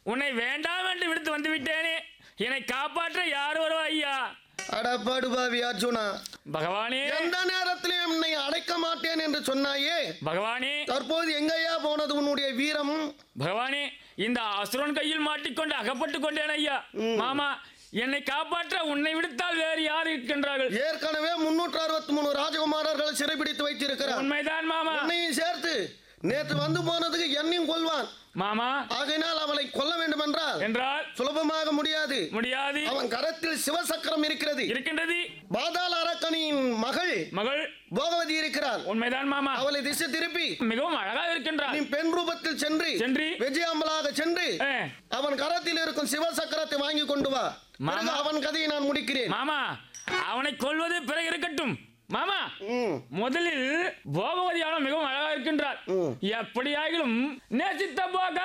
உன்னை வேண்டாம் என்று விடுத்து வந்து விட்டேனே என்னை காப்பாற்ற யார் வருவா ஐயா அடப்பாடுபாவி அர்ஜுனா பகவானே எந்த நேரத்திலும் என்னை அடைக்க மாட்டேன் என்று சொன்னாயே பகவானே தற்போது எங்கேயா போனது உன்னுடைய வீரம் பகவானே இந்த அசுரன் கையில் மாட்டிக்கொண்டு அகப்பட்டு கொண்டேன் ஐயா மாமா என்னை காப்பாற்ற உன்னை விடுத்தால் வேறு யார் இருக்கின்றார்கள் ஏற்கனவே முன்னூற்று அறுபத்தி மூணு ராஜகுமாரர்களை சிறைபிடித்து வைத்திருக்கிறார் உண்மைதான் மாமா உன்னையும் சேர்த்து நேற்று வந்து போனதுக்கு என்னையும் கொல்வான் மாமா ஆகையினால் அவளை கொல்ல வேண்டும் என்றால் என்றால் சுலபமாக முடியாது முடியாது அவன் கரத்தில் சிவசக்கரம் இருக்கிறது இருக்கின்றது பாதாள அரக்கனின் மகள் மகள் போகவதி இருக்கிறார் உண்மைதான் மாமா அவளை திசை திருப்பி மிகவும் அழகாக இருக்கின்றார் நீ பெண் ரூபத்தில் சென்று சென்று விஜயாம்பலாக சென்று ஏ, அவன் கரத்தில் இருக்கும் சிவசக்கரத்தை வாங்கி கொண்டு வா மாமா. பிறகு அவன் கதையை நான் முடிக்கிறேன் மாமா அவனை கொல்வது பிறகு இருக்கட்டும் மாமா ம். முதலில் போகவதியான மிகவும் அழகாக இருக்கின்றார் ம். எப்படியாகிலும் நேசித்த போக